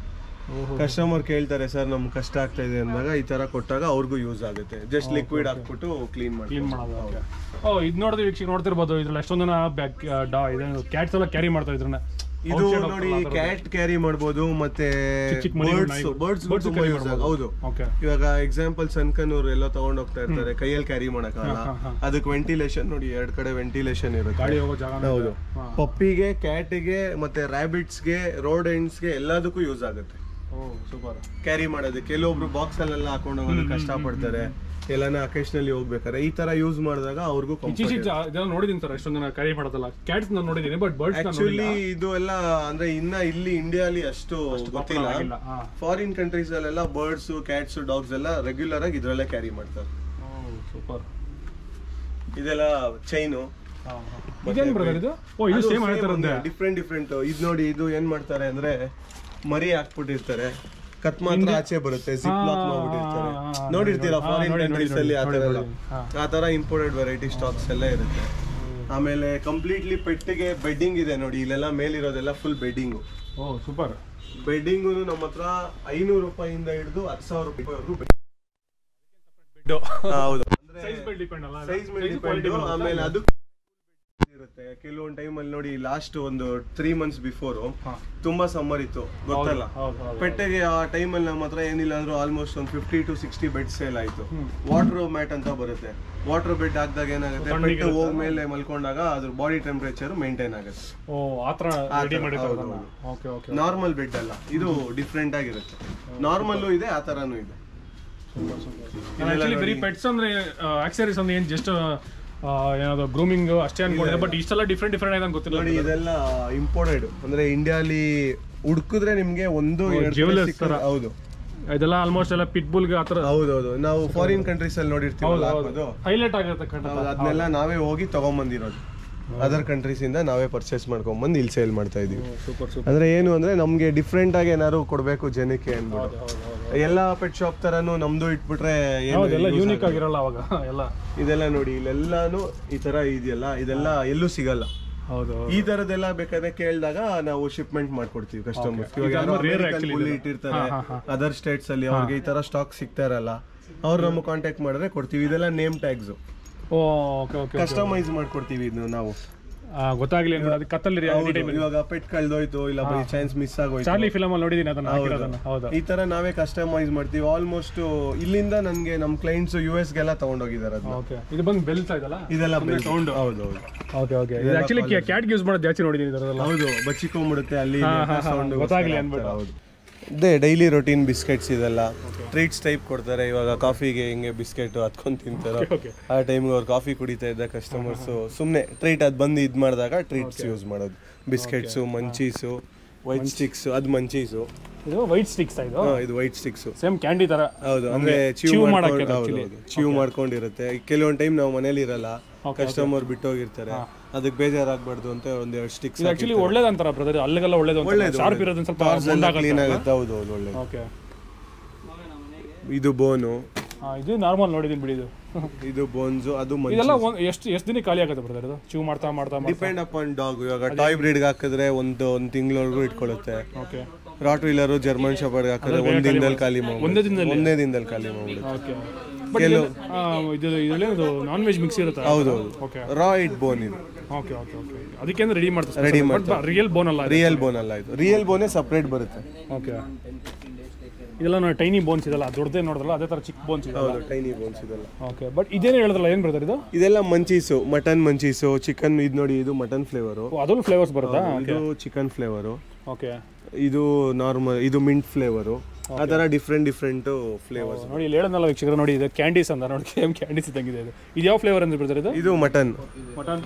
ಕಸ್ಟಮರ್ ಕೇಳ್ತಾರೆ ಸರ್ ನಮ್ಗೆ ಕಷ್ಟ ಆಗ್ತಾ ಇದೆ ಅಂದಾಗ ಈ ತರ ಕೊಟ್ಟಾಗ ಅವ್ರಿಗೂ ಯೂಸ್ ಆಗುತ್ತೆ ಜಸ್ಟ್ ಲಿಕ್ವಿಡ್ ಹಾಕ್ಬಿಟ್ಟು ಕ್ಲೀನ್ ಮಾಡಿ ಕ್ಲೀನ್ ಮಾಡೋದು ಓಕೆ ಓ ಇದು ನೋಡಿದ್ರೆ ವೀಕ್ಷಕ ನೋಡ್ತಿರ್ಬೋದು ಇದ್ರಲ್ಲಿ ಎಷ್ಟೊಂದು ಜನ ಬ್ಯಾಕ್ ಡಾ ಇದೇನು ಕ್ಯಾಟ್ಸ್ ಎಲ್ಲ ಕ್ಯಾರಿ ಮಾಡ್ತಾರೆ ಇದ್ರನ್ನ ಇದು ನೋಡಿ ಕ್ಯಾಟ್ ಕ್ಯಾರಿ ಮಾಡ್ಬೋದು ಮತ್ತೆ ಚಿಕ್ಕ ಮರಿ ಬರ್ಡ್ಸ್ ನಾಯಿ. ಬರ್ಡ್ಸ್ Birds ತುಂಬಾ carry ಯೂಸ್ ಮಾಡ್ಬೋದು. ಹೌದು ಓಕೆ ಇವಾಗ ಎಕ್ಸಾಂಪಲ್ ಸನ್ಕನೂರ್ ಎಲ್ಲ ತಗೊಂಡ್ ಹೋಗ್ತಾ ಇರ್ತಾರೆ ಕೈಯಲ್ಲಿ ಕ್ಯಾರಿ ಮಾಡಕ್ಕಾಗಲ್ಲ ಹಾ, ಹಾ. ಅದಕ್ಕೆ ವೆಂಟಿಲೇಷನ್ ನೋಡಿ ಎರಡ್ ಕಡೆ ವೆಂಟಿಲೇಷನ್ ಇರುತ್ತೆ ಗಾಡಿ ಹೋಗೋ ಜಾಗ ಹೌದು ಪಪ್ಪಿಗೆ ಕ್ಯಾಟಿಗೆ ಮತ್ತೆ ರ್ಯಾಬಿಟ್ಸ್ಗೆ ರೋಡ್ ಎಂಡ್ಸ್ಗೆ ಎಲ್ಲದಕ್ಕೂ ಯೂಸ್ ಆಗುತ್ತೆ ಓ ಸೂಪರ್ ಕ್ಯಾರಿ ಮಾಡೋದಕ್ಕೆ ಕೆಲವೊಬ್ರು ಬಾಕ್ಸ್ ಅಲ್ಲೆಲ್ಲ ಹಾಕೊಂಡು ಹೋಗೋದು ಕಷ್ಟ ಪಡ್ತಾರೆ ಎಲ್ಲಾನ ಅಕೇಶನಲ್ಲಿ ಹೋಗ್ಬೇಕಾರೆ ಈ ತರ ಯೂಸ್ ಮಾಡಿದಾಗ ಅವ್ರಿಗೂ ಇತ್ತೀಚೆಗೆ ಜಾ- ಇದೆಲ್ಲ ನೋಡಿದೀನಿ ಸರ್ ಎಷ್ಟೊಂದು ಜನ ಕ್ಯಾರಿ ಮಾಡೋದಲ್ಲ ಕ್ಯಾಟ್ಸ್ ನಾನು ನೋಡಿದ್ದೀನಿ ಬಟ್ ಬರ್ಡ್ಸ್ ಆಕ್ಚುಲಿ ಇದು ಎಲ್ಲ ಅಂದ್ರೆ ಇನ್ನ ಇಲ್ಲಿ ಇಂಡಿಯಾಲಿ ಅಷ್ಟು ಗೊತ್ತಿಲ್ಲ ಆಗಿಲ್ಲ ಹಾ ಫಾರಿನ್ ಕಂಟ್ರೀಸ್ ಅಲ್ಲೆಲ್ಲ ಬರ್ಡ್ಸ್ ಕ್ಯಾಟ್ಸ್ ಡಾಗ್ಸ್ ಎಲ್ಲ ರೆಗ್ಯುಲರ್ ಆಗಿ ಇದ್ರಲ್ಲೇ ಕ್ಯಾರಿ ಮಾಡ್ತಾರೆ ಓ ಸೂಪರ್ ಇದೆಲ್ಲ ಚೈನು ಇದೇನು ಬ್ರದರ್ ಇದು ಓ ಇದು ಸೇಮ್ ಹೇಳ್ತಾರಂತೆ ಡಿಫ್ರೆಂಟ್ ಡಿಫ್ರೆಂಟ್ ಇದು ನೋಡಿ ಇದು ಏನ್ ಮಾಡ್ತಾರೆ ಅಂದ್ರೆ ಮರಿ ಹಾಕ್ಬಿಟ್ಟಿರ್ತಾರೆ ಕತ್ ಮಾತ್ರ ಆಚೆ ಬರುತ್ತೆ ಜಿಪ್ ಲಾಕ್ ಮಾಡ್ಬಿಟ್ಟಿರ್ತಾರೆ ಹಾ, ಹಾ, ಹಾ, ನೋಡಿರ್ತೀರಾ ಹಾ, ಫಾರಿನ್ ನೋಡಿ, ಕಂಟ್ರೀಸ್ ನೋಡಿ, ಅಲ್ಲಿ ಆ ನೋಡಿ, ತರ ಎಲ್ಲ ನೋಡಿ, ಹಾ. ಆ ತರ ಇಂಪೋರ್ಟೆಡ್ ವೆರೈಟಿ ಸ್ಟಾಕ್ಸ್ ಎಲ್ಲ ಇರುತ್ತೆ ಆಮೇಲೆ ಕಂಪ್ಲೀಟ್ಲಿ ಪೆಟ್ಟಿಗೆ ಬೆಡ್ಡಿಂಗ್ ಇದೆ ನೋಡಿ ಇಲ್ಲೆಲ್ಲ ಮೇಲಿರೋದೆಲ್ಲ ಫುಲ್ ಬೆಡ್ಡಿಂಗು ಓ ಸೂಪರ್ ಬೆಡ್ಡಿಂಗು ನಮ್ಮ ಹತ್ರ ಐನೂರು ರೂಪಾಯಿಂದ ಹಿಡಿದು ಹತ್ತು ಸಾವಿರ ರೂಪಾಯಿವರೆಗೂ ಬೆಡ್ ಹೌದು ಅಂದ್ರೆ ಸೈಜ್ ಮೇಲೆ ಡಿಪೆಂಡ್ ಅಲ್ಲ ಸೈಜ್ ಮೇಲೆ ಡಿಪೆಂಡ್ ಆಮೇಲೆ ಅದು ಇರುತ್ತೆ ಕೆಲವೊಂದು ಟೈಮ್ ಅಲ್ಲಿ ನೋಡಿ ಲಾಸ್ಟ್ ಒಂದು ತ್ರೀ ಮಂತ್ಸ್ ಬಿಫೋರ್ ಹಾ. ತುಂಬಾ ಸಮ್ಮರ್ ಇತ್ತು ಗೊತ್ತಲ್ಲ ಹೌದು ಹೌದು ಪೆಟ್ಟೆಗೆ ಆ ಟೈಮ್ ಅಲ್ಲಿ ನಮ್ಮ ಹತ್ರ ಏನಿಲ್ಲ ಅಂದ್ರೂ ಆಲ್ಮೋಸ್ಟ್ ಒಂದು fifty to sixty bed sale ಆಯ್ತು ಹ್ಮ್. ವಾಟರ್ ಮ್ಯಾಟ್ ಅಂತ ಬರುತ್ತೆ ವಾಟರ್ ಬೆಡ್ ಹಾಕಿದಾಗ ಏನಾಗುತ್ತೆ ತಣ್ಣಗೆ ಪೆಟ್ಟು ಹೋಗ್ಮೇಲೆ ಮಲ್ಕೊಂಡಾಗ ಅದ್ರ ಬಾಡಿ ಟೆಂಪರೇಚರ್ ಮೇಂಟೈನ್ ಆಗುತ್ತೆ ಓ ಆ ಥರ ಆ ರೆಡಿ ಥರ, ಮಾಡಿರ್ತಾರೆ ಹೌದು, ಅದನ್ನ ಹೌದು. ಓಕೆ ಓಕೆ ನಾರ್ಮಲ್ ಬೆಡ್ ಅಲ್ಲ ಇದು ಡಿಫ್ರೆಂಟ್ ಆಗಿರುತ್ತೆ ನಾರ್ಮಲ್ಲು ಇದೆ ಆ ತರಾನು ಇದೆ ಆಕ್ಚುಲಿ ಬರೀ ಪೆಟ್ಸ್ ಅಂದ್ರೆ ಆಕ್ಸರೀಸ್ ಅಂದ್ರೆ ಏನು ಜಸ್ಟ್ ಏನಾದ್ರು ಗ್ರೂಮಿಂಗ್ ಅಷ್ಟೇ ಅನ್ಕೊಂಡಿದ್ದೆ ಬಟ್ ಇಷ್ಟೆಲ್ಲ ಡಿಫ್ರೆಂಟ್ ಡಿಫ್ರೆಂಟ್ ಆಯ್ತು ಗೊತ್ತಿಲ್ಲ ನೋಡಿ ಇದೆಲ್ಲ ಇಂಪೋರ್ಟೆಡ್ ಅಂದ್ರೆ ಇಂಡಿಯಾಲಿ ಹುಡುಕಿದ್ರೆ ನಿಮ್ಗೆ ಒಂದು ಎರಡು jewelers ಸಿಕ್ಕಲ್ಲ. ತರ. ಹೌದು ಇದೆಲ್ಲ ಆಲ್ಮೋಸ್ಟ್ ಎಲ್ಲ ಪಿಟ್ಬುಲ್ಗೆ ಆ ಥರ ಹೌದೌದು ನಾವು ಫಾರಿನ್ ಕಂಟ್ರೀಸ್ ಅಲ್ಲಿ ನೋಡಿರ್ತೀವಲ್ಲ ಹಾಕೋದು ಹೈಲೈಟ್ ಆಗುತ್ತೆ ಖಂಡಿತ ಹೌದು, ಅದನ್ನೆಲ್ಲ ನಾವೇ ಹೋಗಿ ತಗೊಂಬಂದಿರೋದು ಅದರ್ ಕಂಟ್ರೀಸ್ ಇಂದ ನಾವೇ ಪರ್ಚೇಸ್ ಮಾಡ್ಕೊಂಡ್ಬಂದು ಇಲ್ಲಿ ಸೇಲ್ ಮಾಡ್ತಾ ಇದೀವಿ ಸೂಪರ್ ಸೂಪರ್ ಅಂದ್ರೆ ಏನು ಅಂದ್ರೆ ನಮ್ಗೆ ಡಿಫ್ರೆಂಟ್ ಆಗಿ ಏನಾದ್ರು ಕೊಡ್ಬೇಕು ಜನಕ್ಕೆ ಅನ್ಬಿಟ್ಟು ಹೌದು ಹೌದು ಹೌದು ಎಲ್ಲಾ ಪೆಟ್ ಶಾಪ್ ತರನು ನಮ್ದು ಇಟ್ಬಿಟ್ರೆ ಏನು ಹೌದೆಲ್ಲ use ಯೂನಿಕ್ ಆಗಲ್ಲ. ಆಗಿರಲ್ಲ ಅವಾಗ ಎಲ್ಲ ಇದೆಲ್ಲ ನೋಡಿ ಇಲ್ಲೆಲ್ಲಾನು ಈ ತರ ಇದೆಯಲ್ಲ ಇದೆಲ್ಲ ಎಲ್ಲೂ ಸಿಗಲ್ಲ ಹೌದು ಈ ತರದೆಲ್ಲ ಬೇಕಾದ್ರೆ ಕೇಳಿದಾಗ ನಾವು ಶಿಪ್ಮೆಂಟ್ ಮಾಡ್ಕೊಡ್ತೀವಿ ಕಸ್ಟಮರ್ಸ್ ಇದು ಇವಾಗ rare actually ಇದು. ಇಟ್ಟಿರ್ತಾರೆ ಹಾ, ಹಾ, ಹಾ. ಅದರ್ ಸ್ಟೇಟ್ಸ್ ಅಲ್ಲಿ ಅವ್ರಿಗೆ ಈ ತರ ಸ್ಟಾಕ್ ಸಿಗ್ತಾ ಇರಲ್ಲ ಅವ್ರು ನಮ್ಗೆ ಕಾಂಟ್ಯಾಕ್ಟ್ ಮಾಡಿದ್ರೆ ಕೊಡ್ತೀವಿ ಇದೆಲ್ಲ ನೇಮ್ ಟ್ಯಾಗ್ಸ್ ಓ ಓಕೆ ಓಕೆ ಕಸ್ಟಮೈಸ್ ಮಾಡ್ಕೊಡ್ತೀವಿ ಇದು ನಾವು ಗೊತ್ತಾಗ್ಲಿ ಅನ್ಬಿಟ್ಟು ಅದಕ್ಕೆ ಕತ್ತಲ್ಲಿ ಹೌದು, ಇವಾಗ ಪೆಟ್ ಕಳ್ದೋಯ್ತು ಇಲ್ಲ ಬೈ ಚಾನ್ಸ್ ಮಿಸ್ ಆಗೋಯ್ತು ಚಾರ್ಲಿ ಫಿಲಮ್ ಅಲ್ಲಿ ನೋಡಿದೀನಿ ಅದನ್ನ ಹೌದು. ಹಾಕಿರೋದನ್ನ ಹೌದು ಈ ತರ ನಾವೇ ಕಸ್ಟಮೈಸ್ ಮಾಡ್ತೀವಿ ಆಲ್ಮೋಸ್ಟ್ ಇಲ್ಲಿಂದ ನನ್ಗೆ ನಮ್ ಕ್ಲೈಂಟ್ಸ್ ಯು ಎಸ್ ಗೆಲ್ಲ ತಗೊಂಡೋಗಿದ್ದಾರೆ ಅದನ್ನ ಓಕೆ ಇದು ಬಂದು ಬೆಲ್ಸ್ ಇದಲ್ಲ ಇದೆಲ್ಲ sound. ಹೌದು ಹೌದು ಓಕೆ ಓಕೆ ಇದು ಆಕ್ಚುಲಿ ಕ್ಯಾಟ್ ಯೂಸ್ ಮಾಡೋದು ಜಾಸ್ತಿ ನೋಡಿದೀನಿ ಇದರಲ್ಲ ಹೌದು ಬಚ್ಚಿಕೊಂಡ್ಬಿಡುತ್ತೆ ಅಲ್ಲಿ ಹಾ, ಹಾ, ಹಾ. ಸೌಂಡ್ ಗೊತ್ತಾಗ್ಲಿ ಅನ್ಬಿಟ್ಟು. ಹೌದು ಇದೇ ಡೈಲಿ ರೊಟೀನ್ ಬಿಸ್ಕೆಟ್ಸ್ ಇದೆಲ್ಲ ಟ್ರೀಟ್ಸ್ ಟೈಪ್ ಕೊಡ್ತಾರೆ ಇವಾಗ ಕಾಫಿಗೆ ಹಿಂಗೆ ಬಿಸ್ಕೆಟ್ ಹತ್ಕೊಂಡ್ ತಿಂತಾರೆ ಓಕೆ ಆ ಟೈಮ್ಗೆ ಅವ್ರು ಕಾಫಿ ಕುಡಿತಾ ಇದ್ದ ಕಸ್ಟಮರ್ಸ್ ಸುಮ್ಮನೆ ಟ್ರೀಟ್ ಅದು ಬಂದು ಇದು ಮಾಡಿದಾಗ ಟ್ರೀಟ್ಸ್ ಯೂಸ್ ಮಾಡೋದು ಬಿಸ್ಕೆಟ್ಸು ಮಂಚೀಸು ವೈಟ್ ಸ್ಟಿಕ್ಸ್ ಅದು ಮಂಚೀಸು ಇದು ವೈಟ್ ಸ್ಟಿಕ್ಸ್ ಇದು ಇದು ವೈಟ್ ಸ್ಟಿಕ್ಸ್ ಸೇಮ್ ಕ್ಯಾಂಡಿ ತರ ಹೌದು ಅಂದ್ರೆ chew ಚೀವ್ ಮಾಡಕ್ಕೆ ಮಾಡ್ಕೊಂಡು actually. ಹೌದು ಚೀವ್ ಮಾಡ್ಕೊಂಡಿರುತ್ತೆ ಕೆಲವೊಂದು ಟೈಮ್ ನಾವು ಮನೇಲಿ ಇರಲ್ಲ ಕಸ್ಟಮರ್ ಬಿಟ್ಟೋಗಿರ್ತಾರೆ ಅದಕ್ಕೆ ಬೇಜಾರಾಗ್ಬಾರ್ದು ಅಂತ ಒಂದ್ ಎರಡು ಸ್ಟಿಕ್ಸ್ ಇದು ಆಕ್ಚುಲಿ ಒಳ್ಳೇದಂತಾರ ಬ್ರದರ್ ಅಲ್ಲಿಗೆಲ್ಲ ಒಳ್ಳೇದು ಅಂತ ಶಾರ್ಪ್ ಇರೋದನ್ನ ಸ್ವಲ್ಪ ಕ್ಲೀನ್ ಆಗುತ್ತೆ ಹೌದು ಹೌದು ಒಳ್ಳೆ ಓಕೆ ಇದು ಬೋನು ಇದು ನಾರ್ಮಲ್ ನೋಡಿದೀನಿ ಬಿಡಿ ಇದು ಇದು ಬೋನ್ಸು ಅದು ಇದೆಲ್ಲ ಒಂದ್ ಎಷ್ಟು ಎಷ್ಟು ದಿನ ಖಾಲಿ ಆಗುತ್ತೆ ಬ್ರದರ್ ಇದು ಚೀವ್ ಮಾಡ್ತಾ ಮಾಡ್ತಾ ಮಾಡ್ತಾ ಡಿಪೆಂಡ್ ಅಪಾನ್ ಡಾಗ್ ಇವಾಗ ಟಾಯ್ ಬ್ರೀಡ್ಗೆ ಹಾಕಿದ್ರೆ ಒಂದು ಒಂದು ತಿಂಗಳವರೆಗೂ ಇಟ್ಕೊಳ್ಳುತ್ತೆ okay Rottweiler German shepherd ಹಾಕಿದ್ರೆ ಒಂದ್ ದಿನದಲ್ಲಿ ಖಾಲಿ ಮಾಡ್ಬಿಡುತ್ತೆ ಒಂದೇ ದಿನದಲ್ಲಿ ಒಂದೇ ದಿನದಲ್ಲಿ ಖಾಲಿ ಮಾಡ್ಬಿಡುತ್ತೆ ಓಕೆ ಬಟ್ ಇದು ಇದರಲ್ಲಿ ಇದು ನಾನ್ ವೆಜ್ ಮಿಕ್ಸ್ ಇರುತ್ತೆ ಹೌದೌದು ಓಕೆ ರಾ ಇಟ್ ಬೋನ್ ಇದು ಓಕೆ ಓಕೆ ಓಕೆ ಅದಕ್ಕೆ ರೆಡಿ ಮಾಡ್ತಾರೆ Ready ಬಟ್ ರಿಯಲ್ ಬೋನ್ ಅಲ್ಲ ರಿಯಲ್ ಬೋನ್ ಅಲ್ಲ ಇದು ರಿಯಲ್ ಬೋನೇ ಸಪ್ರೇಟ್ ಬರುತ್ತೆ ಓಕೆ ಇದೆಲ್ಲ ನಾವು ಟೈನಿ ಬೋನ್ಸ್ ಇದೆಲ್ಲ ದೊಡ್ಡದೇ ನೋಡಿದ್ರಲ್ಲ ಅದೇ ಥರ ಚಿಕ್ಕ ಬೋನ್ಸ್ ಇದೆ ಹೌದು ಟೈನಿ ಬೋನ್ಸ್ ಇದೆಲ್ಲ ಓಕೆ ಬಟ್ ಇದೇನು ಹೇಳಿದ್ರಲ್ಲ ಏನು ಬ್ರದರ್ ಇದು ಇದೆಲ್ಲ ಮಂಚೀಸು ಮಟನ್ ಮಂಚೀಸು ಚಿಕನ್ ಇದು ನೋಡಿ ಇದು ಮಟನ್ ಫ್ಲೇವರು ಓ, ಅದರಲ್ಲೂ ಫ್ಲೇವರ್ಸ್ ಬರುತ್ತಾ ಇದು ಚಿಕನ್ ಫ್ಲೇವರು ಓಕೆ ಇದು ನಾರ್ಮಲ್ ಇದು ಮಿಂಟ್ ಫ್ಲೇವರು ಆ ಥರ ಡಿಫ್ರೆಂಟ್ ಡಿಫ್ರೆಂಟ್ ಫ್ಲೇವರ್ಸ್ ನೋಡಿ ಇಲ್ಲಿ ಹೇಳೋದಲ್ಲ ವೀಕ್ಷಕರು ನೋಡಿ ಇದು ಕ್ಯಾಂಡೀಸ್ ಅಂತ ನೋಡಿ ಸೇಮ್ ಕ್ಯಾಂಡೀಸ್ ಇದ್ದಂಗಿದೆ ಇದು ಇದು ಯಾವ ಫ್ಲೇವರ್ ಅಂದ್ರೆ ಬ್ರದರ್ ಇದು ಇದು ಮಟನ್ ಮಟನ್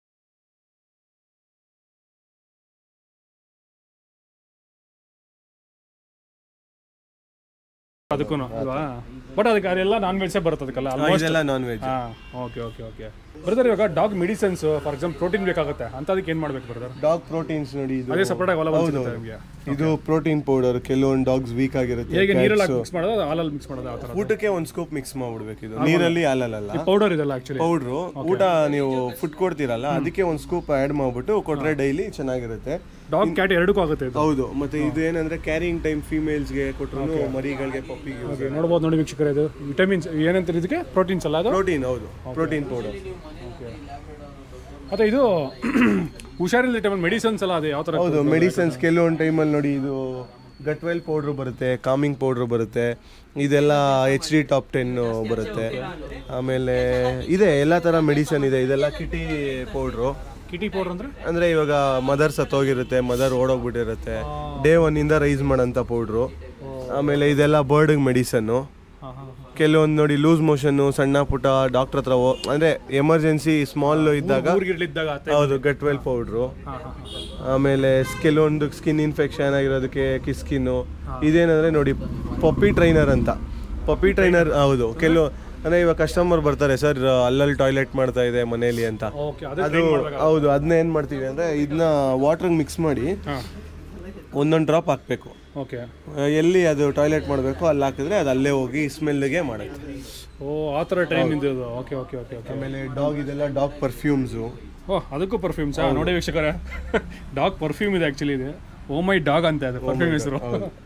ಅದಕ್ಕೂ ಅಲ್ವಾ ಬಟ್ ಅದಕ್ಕೆ ಅದೆಲ್ಲ ನಾನ್ ವೆಜ್ಸೇ ಬರುತ್ತೆ ಅದಕ್ಕೆಲ್ಲ ಆಲ್ಮೋಸ್ಟ್ ಇದೆಲ್ಲ ನಾನ್ ವೆಜ್ ಹಾ ಓಕೆ ಓಕೆ ಓಕೆ ಬ್ರದರ್ ಇವಾಗ dog medicines for example protein ಬೇಕಾಗುತ್ತೆ ಅಂತದಕ್ಕೆ ಏನು ಮಾಡ್ಬೇಕು ಬ್ರದರ್ ಡಾಗ್ ಪ್ರೋಟೀನ್ಸ್ ನೋಡಿ ಇದು ಅದೇ ಸಪ್ರೇಟ್ ಆಗಿ ಹೊಲ ಬಂದಿರುತ್ತೆ ನಿಮಗೆ ಇದು ಪ್ರೋಟೀನ್ ಪೌಡರ್ ಕೆಲವೊಂದು ಡಾಗ್ಸ್ ವೀಕ್ ಆಗಿರುತ್ತೆ ಹೇಗೆ ನೀರಲ್ಲಿ ಮಿಕ್ಸ್ ಮಾಡೋದು ಹಾಲಲ್ಲಿ ಮಿಕ್ಸ್ ಮಾಡೋದು ಆ ಥರ ಊಟಕ್ಕೆ ಒಂದು ಸ್ಕೂಪ್ ಮಿಕ್ಸ್ ಮಾಡ್ಬಿಡ್ಬೇಕು ಇದು ನೀರಲ್ಲಿ ಹಾಲಲ್ಲ ಪೌಡರ್ ಇದೆಲ್ಲ ಆಕ್ಚುಲಿ ಪೌಡ್ರು ಊಟ ನೀವು ಫುಡ್ ಕೊಡ್ತೀರಲ್ಲ ಅದಕ್ಕೆ ಒಂದು ಸ್ಕೂಪ್ ಆ್ಯಡ್ ಮಾಡ್ಬಿಟ್ಟು ಕೊಟ್ರೆ ಡೈಲಿ ಚೆನ್ನಾಗಿರುತ್ತೆ ಡಾಗ್ ಕ್ಯಾಟ್ ಎರಡಕ್ಕೂ ಆಗುತ್ತೆ ಇದು ಹೌದು ಮತ್ತೆ ಇದು ಏನಂದ್ರೆ ಕ್ಯಾರಿಂಗ್ ಟೈಮ್ ಫೀಮೇಲ್ಸ್ಗೆ ಕೊಟ್ಟರು ಮರಿಗಳಿಗೆ ಪಪ್ಪಿಗೆ ಓಕೆ ನೋಡ್ಬೋದು ನೋಡಿ ವೀಕ್ಷಕರೇ ಇದು ವಿಟಮಿನ್ಸ್ ಏನಂತಾರೆ ಇದಕ್ಕೆ ಪ್ರೋಟೀನ್ಸ್ ಅಲ್ಲ ಅದು ಪ್ರೋಟೀನ್ ಹೌದು ಪ್ರೋಟೀನ್ ಪೌಡರ್ ಮತ್ತೆ ಇದು ಹುಷಾರಿಲ್ಲದ ಟೈಮಲ್ಲಿ ಮೆಡಿಸನ್ಸ್ ಎಲ್ಲ ಅದೇ ಯಾವ ಥರ ಹೌದು ಮೆಡಿಸಿನ್ಸ್ ಕೆಲವೊಂದು ಟೈಮಲ್ಲಿ ನೋಡಿ ಇದು ಗಟ್ವೆಲ್ ಪೌಡ್ರ್ ಬರುತ್ತೆ ಕಾಮಿಂಗ್ ಪೌಡ್ರ್ ಬರುತ್ತೆ ಇದೆಲ್ಲ ಎಚ್ ಡಿ ಟಾಪ್ ಟೆನ್ ಬರುತ್ತೆ ಆಮೇಲೆ ಇದೆ ಎಲ್ಲ ಥರ ಮೆಡಿಸನ್ ಇದೆ ಇದೆಲ್ಲ ಕಿಟಿ ಪೌಡ್ರು ಕಿಟಿ ಪೌಡರ್ ಅಂದರೆ ಅಂದರೆ ಇವಾಗ ಮದರ್ ಸತ್ತೋಗಿರುತ್ತೆ ಮದರ್ ಓಡೋಗ್ಬಿಟ್ಟಿರುತ್ತೆ ಡೇ ಒನ್ನಿಂದ ರೈಸ್ ಮಾಡೋಂಥ ಪೌಡ್ರು ಆಮೇಲೆ ಇದೆಲ್ಲ ಬರ್ಡ್ಗೆ ಮೆಡಿಸನ್ನು ಹಾಂ ಹಾಂ ಕೆಲವೊಂದು ನೋಡಿ ಲೂಸ್ ಮೋಷನ್ನು ಸಣ್ಣ ಪುಟ್ಟ ಡಾಕ್ಟರ್ ಹತ್ರ ಹೋ ಅಂದರೆ ಎಮರ್ಜೆನ್ಸಿ ಸ್ಮಾಲ್ ಇದ್ದಾಗ ಊರಿಗಿರ್ಲಿದ್ದಾಗ ಆತ ಹೌದು ಗಟ್ವೆಲ್ ಪೌಡ್ರು ಹಾಂ ಹಾಂ ಆಮೇಲೆ ಸ್- ಕೆಲವೊಂದು ಸ್ಕಿನ್ ಇನ್ಫೆಕ್ಷನ್ ಆಗಿರೋದಕ್ಕೆ ಕಿಸ್ಕಿನ್ನು ಇದೇನಂದ್ರೆ ನೋಡಿ ಪಪ್ಪಿ ಟ್ರೈನರ್ ಅಂತ ಪಪ್ಪಿ ಟ್ರೈನರ್ ಹೌದು ಕೆಲವು ಅಂದರೆ ಇವಾಗ ಕಸ್ಟಮರ್ ಬರ್ತಾರೆ ಸರ್ ಅಲ್ಲಲ್ಲಿ ಟಾಯ್ಲೆಟ್ ಮಾಡ್ತಾ ಇದೆ ಮನೇಲಿ ಅಂತ ಓಕೆ ಅದೇ ಅದು ಹೌದು ಅದನ್ನ ಏನು ಮಾಡ್ತೀವಿ ಅಂದರೆ ಇದನ್ನ ವಾಟ್ರಿಗೆ ಮಿಕ್ಸ್ ಮಾಡಿ ಹಾಂ ಒಂದೊಂದು ಡ್ರಾಪ್ ಹಾಕಬೇಕು ಓಕೆ ಎಲ್ಲಿ ಅದು ಟಾಯ್ಲೆಟ್ ಮಾಡಬೇಕು ಅಲ್ಲಿ ಹಾಕಿದ್ರೆ ಅದು ಅಲ್ಲೇ ಹೋಗಿ ಸ್ಮೆಲ್ಗೆ ಮಾಡುತ್ತೆ ಓ ಆ ಥರ ಟೈಮ್ ಇದು ಓಕೆ ಓಕೆ ಓಕೆ ಓಕೆ ಆಮೇಲೆ ಡಾಗ್ ಇದೆಲ್ಲ ಡಾಗ್ ಪರ್ಫ್ಯೂಮ್ಸು ಓ ಅದಕ್ಕೂ ಪರ್ಫ್ಯೂಮ್ಸಾ ನೋಡಿ ವೀಕ್ಷಕರೇ ಡಾಗ್ ಪರ್ಫ್ಯೂಮ್ ಇದೆ ಆ್ಯಕ್ಚುಲಿ ಇದೆ ಓ ಮೈ ಡಾಗ್ ಅಂತ ಇದೆ ಪರ್ಫ್ಯೂಮ್ ಹೆಸರು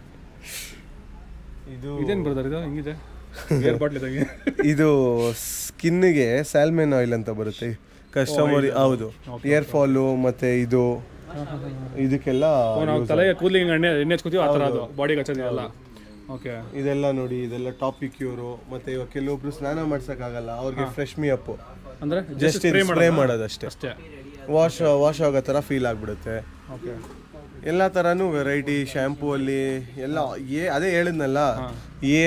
ಇದು ಇದೇನು ಬ್ರದರ್ ಇದು ಹಿಂಗಿದೆ ಏರ್ ಬಾಟ್ಲ್ ಇದಾಗೆ ಇದು ಸ್ಕಿನ್ನಿಗೆ ಸ್ಯಾಲ್ಮೆನ್ ಆಯಿಲ್ ಅಂತ ಬರುತ್ತೆ ಕಸ್ಟಮರ್ ಹೌದು ಏರ್ ಫಾಲು ಮತ್ತೆ ಇದು ಇದಕ್ಕೆಲ್ಲ ನಾವು ತಲೆಗೆ ಕೂದಲಿಗೆ ಎಣ್ಣೆ ಎಣ್ಣೆ ಹಚ್ಕೋತೀವಿ ಆ ಥರ ಅದು ಬಾಡಿಗೆ ಹಚ್ಚೋದಿಲ್ಲ ಓಕೆ ಇದೆಲ್ಲ ನೋಡಿ ಇದೆಲ್ಲ ಟಾಪಿಕ್ ಕ್ಯೂರು ಮತ್ತೆ ಇವಾಗ ಕೆಲವೊಬ್ರು ಸ್ನಾನ ಮಾಡ್ಸಕ್ಕಾಗಲ್ಲ ಅವ್ರಿಗೆ ಫ್ರೆಶ್ ಮಿ ಅಪ್ ಅಂದರೆ ಜಸ್ಟ್ ಸ್ಪ್ರೇ ಮಾಡೋದಷ್ಟೇ ಅಷ್ಟೇ ವಾಶ್ ವಾಶ್ ಆಗೋ ಥರ ಫೀಲ್ ಆಗ್ಬಿಡುತ್ತೆ ಓಕೆ ಎಲ್ಲ ಥರನೂ ವೆರೈಟಿ ಶ್ಯಾಂಪೂ ಅಲ್ಲಿ ಎಲ್ಲ ಏ ಅದೇ ಹೇಳಿದ್ನಲ್ಲ ಏ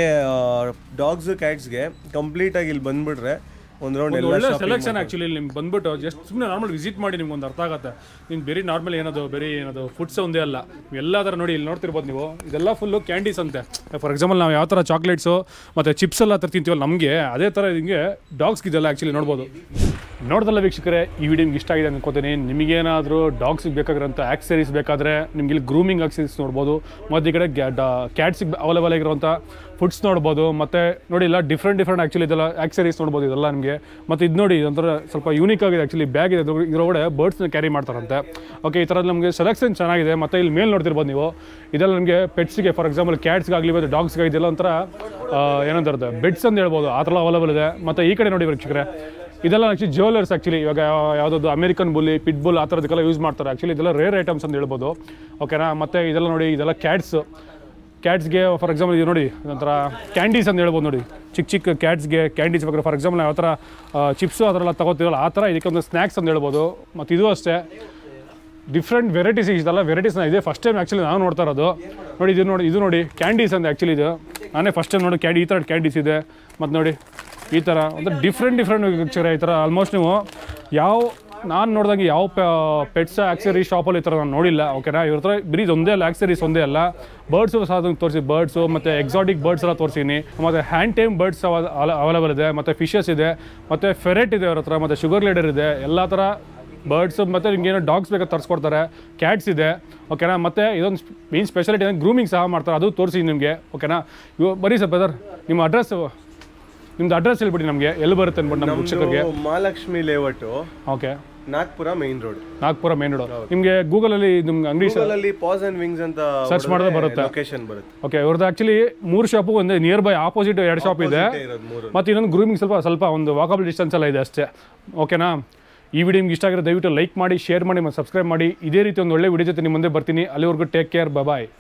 ಡಾಗ್ಸ್ ಕ್ಯಾಟ್ಸ್ಗೆ ಕಂಪ್ಲೀಟ್ ಆಗಿ ಇಲ್ಲಿ ಬಂದ್ಬಿಟ್ರೆ ಒಂದು ರೌಂಡ್ ಎಲ್ಲ ಒಳ್ಳೆ ಸೆಲೆಕ್ಷನ್ ಆ್ಯಕ್ಚುಲಿ ನಿಮ್ಗೆ ಬಂದ್ಬಿಟ್ಟು ಜಸ್ಟ್ ಸುಮ್ಮನೆ ನಾರ್ಮಲ್ ವಿಸಿಟ್ ಮಾಡಿ ನಿಮ್ಗೆ ಒಂದು ಅರ್ಥ ಆಗುತ್ತೆ ನೀನು ಬೇರೆ ನಾರ್ಮಲ್ ಏನದು ಬೇರೆ ಏನದು ಫುಡ್ಸ್ ಒಂದೇ ಅಲ್ಲ ನೀವು ಎಲ್ಲ ಥರ ನೋಡಿ ಇಲ್ಲಿ ನೋಡ್ತಿರ್ಬೋದು ನೀವು ಇದೆಲ್ಲ ಫುಲ್ಲು ಕ್ಯಾಂಡೀಸ್ ಅಂತೆ ಫಾರ್ ಎಕ್ಸಾಂಪಲ್ ನಾವು ಯಾವ ಥರ ಚಾಕ್ಲೇಟ್ಸು ಮತ್ತು ಚಿಪ್ಸ್ ಎಲ್ಲ ಥರ ತಿಂತೀವಲ್ಲ ನಮಗೆ ಅದೇ ಥರ ಹಿಂಗೆ ಡಾಗ್ಸ್ಗೆ ಇದೆಲ್ಲ ಆ್ಯಕ್ಚುಲಿ ನೋಡ್ಬೋದು ನೋಡ್ದಲ್ಲ ವೀಕ್ಷಕರೇ ಈ ವಿಡಿಯೋ ನಿಮ್ಗೆ ಇಷ್ಟ ಆಗಿದೆ ಅನ್ಕೋತೀನಿ ನಿಮಗೇನಾದರೂ ಡಾಗ್ಸಿಗೆ ಬೇಕಾಗಿರೋಂಥ ಆಕ್ಸರೀಸ್ ಬೇಕಾದರೆ ನಿಮ್ಗೆ ಇಲ್ಲಿ ಗ್ರೂಮಿಂಗ್ ಆಕ್ಸರೀಸ್ ನೋಡ್ಬೋದು ಮತ್ತು ಈ ಕಡೆ ಕ್ಯಾಟ್ಸಿಗೆ ಅವೈಲೇಬಲ್ ಆಗಿರುವಂಥ ಫುಡ್ಸ್ ನೋಡ್ಬೋದು ಮತ್ತು ನೋಡಿ ಇಲ್ಲ ಡಿಫ್ರೆಂಟ್ ಡಿಫ್ರೆಂಟ್ ಆ್ಯಕ್ಚುಲಿ ಇದೆಲ್ಲ ಆಕ್ಸರೀಸ್ ನೋಡ್ಬೋದು ಇದೆಲ್ಲ ನಿಮಗೆ ಮತ್ತು ಇದು ನೋಡಿ ಒಂಥರ ಸ್ವಲ್ಪ ಯೂನಿಕ್ ಆಗಿದೆ ಆ್ಯಕ್ಚುಲಿ ಬ್ಯಾಗ್ ಇದೆ ಇದ್ರ- ಇದ್ರೊಳಗಡೆ ಬರ್ಡ್ಸ್ನ ಕ್ಯಾರಿ ಮಾಡ್ತಾರಂತೆ ಓಕೆ ಈ ಥರದ್ದು ನಮಗೆ ಸೆಲೆಕ್ಷನ್ ಚೆನ್ನಾಗಿದೆ ಮತ್ತು ಇಲ್ಲಿ ಮೇಲೆ ನೋಡ್ತಿರ್ಬೋದು ನೀವು ಇದೆಲ್ಲ ನಿಮಗೆ ಪೆಟ್ಸ್ಗೆ ಫಾರ್ ಎಕ್ಸಾಂಪಲ್ ಕ್ಯಾಟ್ಸ್ಗಾಗಲಿ ಮತ್ತು ಡಾಗ್ಸ್ಗೆ ಇದೆಲ್ಲ ಒಂಥರ ಆ, ಏನಂತಾರೆ ಬೆಡ್ಸ್ ಅಂತ ಹೇಳ್ಬೋದು ಆ ಥರ ಅವೈಲೇಬಲ್ ಇದೆ ಮತ್ತು ಈ ಕಡೆ ನೋಡಿ ವೀಕ್ಷಕರೇ ಇದೆಲ್ಲ ಆ್ಯಕ್ಚುಲಿ ಜ್ಯುವೆಲರ್ಸ್ ಆ್ಯಕ್ಚುಲಿ ಇವಾಗ ಯಾವುದಾದ್ರು ಅಮೆರಿಕನ್ ಬುಲ್ಲಿ ಪಿಟ್ ಬುಲ್ ಆ ಥರದಕ್ಕೆಲ್ಲ ಯೂಸ್ ಮಾಡ್ತಾರೆ ಆ್ಯಕ್ಚುಲಿ ಇದೆಲ್ಲ ರೇರ್ ಐಟಮ್ಸ್ ಅಂತ ಹೇಳ್ಬೋದು ಓಕೆನಾ ಮತ್ತು ಇದೆಲ್ಲ ನೋಡಿ ಇದೆಲ್ಲ ಕ್ಯಾಟ್ಸ್ ಕ್ಯಾಟ್ಸ್ಗೆ ಫಾರ್ ಎಕ್ಸಾಂಪಲ್ ಇದು ನೋಡಿ ಒಂಥರ ಕ್ಯಾಂಡೀಸ್ ಅಂತ ಹೇಳ್ಬೋದು ನೋಡಿ ಚಿಕ್ಕ ಚಿಕ್ಕ ಕ್ಯಾಟ್ಸ್ಗೆ ಕ್ಯಾಂಡೀಸ್ ಬೇಕಾದ್ರೆ ಫಾರ್ ಎಕ್ಸಾಂಪಲ್ ಯಾವ ಥರ ಚಿಪ್ಸು ಆ ಥರ ಎಲ್ಲ ತಗೋತೀವಲ್ಲ ಆ ಥರ ಇದಕ್ಕೆ ಒಂದು ಸ್ನ್ಯಾಕ್ಸ್ ಅಂತ ಹೇಳ್ಬೋದು ಮತ್ತು ಇದು ಅಷ್ಟೇ ಡಿಫ್ರೆಂಟ್ ವೆರೈಟೀಸ್ ಇದೆಲ್ಲ ವೆರೈಟೀಸ್ ಇದೆ ಫಸ್ಟ್ ಟೈಮ್ ಆ್ಯಕ್ಚುಲಿ ನಾನು ನೋಡ್ತಾ ಇರೋದು ನೋಡಿ ಇದು ನೋಡಿ ಇದು ನೋಡಿ ಕ್ಯಾಂಡೀಸ್ ಅಂತ ಆ್ಯಕ್ಚುಲಿ ಇದು ನಾನೇ ಫಸ್ಟ್ ಟೈಮ್ ನೋಡಿ ಕ್ಯಾಂಡಿ ಈ ಥರ ಕ್ಯಾಂಡೀಸ್ ಇದೆ ಮತ್ತು ನೋಡಿ ಈ ಥರ ಒಂದು ಡಿಫ್ರೆಂಟ್ ಡಿಫ್ರೆಂಟ್ ಪಿಕ್ಚರ್ ಈ ಥರ ಆಲ್ಮೋಸ್ಟ್ ನೀವು ಯಾವ ನಾನು ನೋಡಿದಂಗೆ ಯಾವ ಪೆಟ್ಸ್ ಆಕ್ಸರಿ ಶಾಪಲ್ಲಿ ಈ ಥರ ನಾನು ನೋಡಿಲ್ಲ ಓಕೆನಾ ಇವ್ರ ಹತ್ರ ಬರೀ ಒಂದೇ ಅಲ್ಲ ಆಕ್ಸರೀಸ್ ಒಂದೇ ಅಲ್ಲ ಬರ್ಡ್ಸು ಸಹ ತೋರಿಸಿ ಬರ್ಡ್ಸು ಮತ್ತು ಎಕ್ಸಾಟಿಕ್ ಬರ್ಡ್ಸ್ ಎಲ್ಲ ತೋರಿಸಿನಿ ಮತ್ತು ಹ್ಯಾಂಡ್ ಟೈಮ್ ಬರ್ಡ್ಸ್ ಅವೈಲೇಬಲ್ ಇದೆ ಮತ್ತು ಫಿಶಸ್ ಇದೆ ಮತ್ತು ಫೆರೆಟ್ ಇದೆ ಅವ್ರ ಹತ್ರ ಮತ್ತು ಶುಗರ್ ಲೇಡರ್ ಇದೆ ಎಲ್ಲ ಥರ ಬರ್ಡ್ಸ್ ಮತ್ತು ನಿಮ್ಗೆ ಏನೋ ಡಾಗ್ಸ್ ಬೇಕಾದ್ರೆ ತರಿಸ್ಕೊಡ್ತಾರೆ ಕ್ಯಾಟ್ಸ್ ಇದೆ ಓಕೆನಾ ಮತ್ತು ಇದೊಂದು ಮೇನ್ ಸ್ಪೆಷಾಲಿಟಿ ಅಂದರೆ ಗ್ರೂಮಿಂಗ್ ಸಹ ಮಾಡ್ತಾರೆ ಅದು ತೋರಿಸಿ ನಿಮಗೆ ಓಕೆನಾ ಇವು ಬರೀ ಸರ್ ಬ್ರದರ್ ನಿಮ್ಮ ಅಡ್ರೆಸ್ ನಿಮ್ದು ಅಡ್ರೆಸ್ ಹೇಳ್ಬಿಡಿ ನಮಗೆ ಎಲ್ಲಿ ಬರುತ್ತೆ ಅಂದ್ಬಿಟ್ಟು ನಮ್ಮ ವೀಕ್ಷಕರಿಗೆ ನಮ್ದು Mahalakshmi layout okay Nagpura main road Nagpura main road ನಿಮಗೆ ಗೂಗಲಲ್ಲಿ ನಿಮ್ಗೆ ಅಂಗಡಿ ಅಲ್ಲಿ ಪಾಸ್ ಅಂಡ್ ವಿಂಗ್ಸ್ ಅಂತ Search ಮಾಡಿದ್ರೆ ಬರುತ್ತೆ. ಲೊಕೇಶನ್ ಬರುತ್ತೆ ಓಕೆ ಇವ್ರದ್ದು ಆ್ಯಕ್ಚುಲಿ ಮೂರು ಶಾಪು ಒಂದು ನಿಯರ್ ಬೈ ಆಪೋಸಿಟ್ ಎರಡು ಶಾಪ್ ಇದೆ ಇಷ್ಟೇ ಇರೋದು ಮೂರು ಮತ್ತು ಇನ್ನೊಂದು ಗ್ರೂಮಿಂಗ್ ಸ್ವಲ್ಪ ಸ್ವಲ್ಪ ಒಂದು ವಾಕಬಲ್ ಡಿಸ್ಟೆನ್ಸ್ ಎಲ್ಲ ಇದೆ ಅಷ್ಟೇ ಓಕೆನಾ ಈ ವಿಡಿಯೋ ನಿಮ್ಗೆ ಇಷ್ಟ ಆಗಿರೋ ದಯವಿಟ್ಟು ಲೈಕ್ ಮಾಡಿ ಶೇರ್ ಮಾಡಿ ಮತ್ತು ಸಬ್ಸ್ಕ್ರೈಬ್ ಮಾಡಿ ಇದೇ ರೀತಿ ಒಂದು ಒಳ್ಳೆ ವಿಡಿಯೋ ಜೊತೆ ನಿಮ್ಮ ಮುಂದೆ ಬರ್ತೀನಿ ಅಲ್ಲಿವರೆಗೂ ಟೇಕ್ ಕೇರ್ ಬಾಯ್